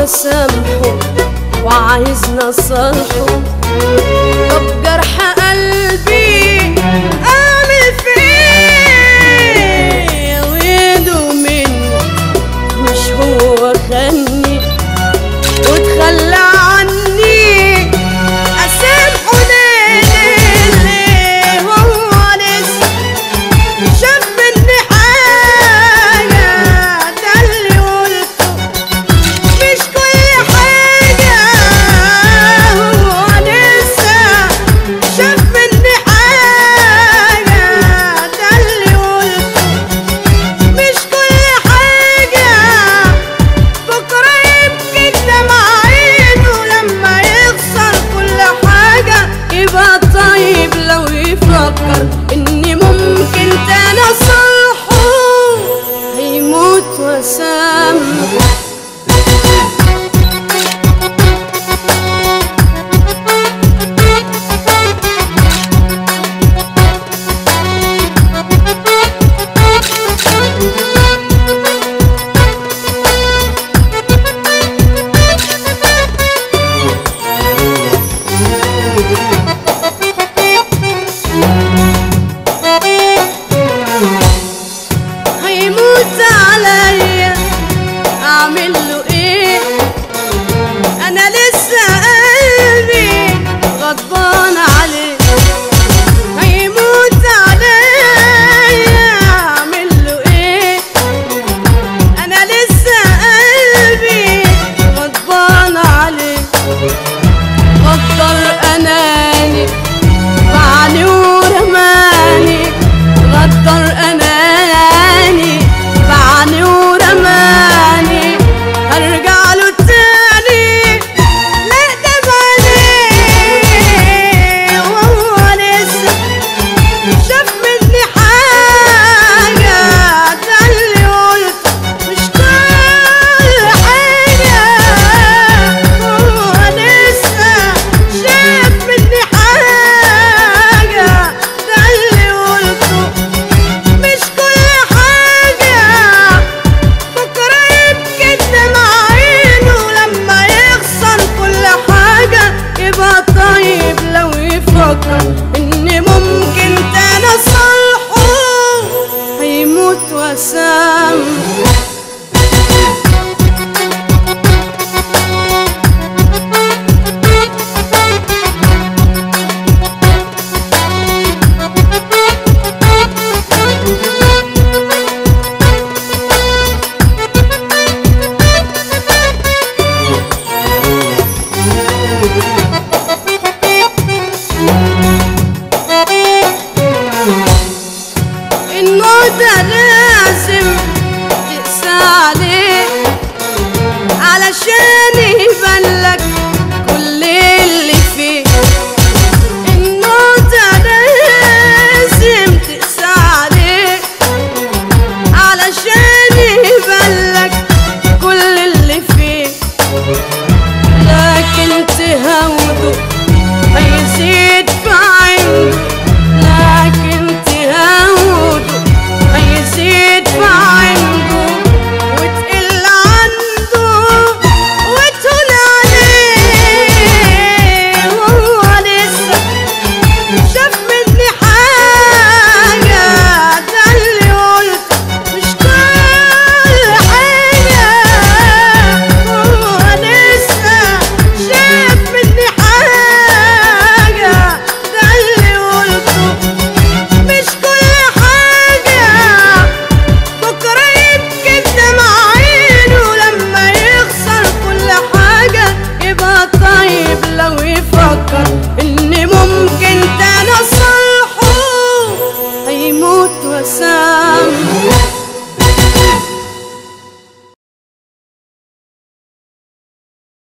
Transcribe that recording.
واسامحه وعايزنا صالحه طب جرح قلبي اعمل فيه ويده مني مش هو خاني وتخلى عني اسامحه ليه ليه ليه وهو لسه شاف مني حاجة ده اللي قلته مش كل حاجة هو لسه شاف مني حاجة ده اللي قلته مش كل حاجة بكرة يبكي دمع عينه لما يخسر كل حاجة يبقى طيب لو يفكر إني ممكن تاني أصلحه هيموت وأسامحه هيموت عليا اعمل له ايه انا لسه قلبي غضبان عليه هيموت عليا اعمل له ايه انا لسه قلبي غضبان عليه غدر اناني باعني ورماني غدر اناني باعني ورماني ارجع له تاني لا ده عليه وهو لسه شاف مني حاجة ده اللي قلته مش كل حاجة هو لسه شاف مني حاجة ده اللي قلته مش كل حاجة بكرة يبكي دمع عينه لما يخسر كل حاجة يبقى طيب لو يفكر إني ممكن تاني أصلحه هيموت وأسامحه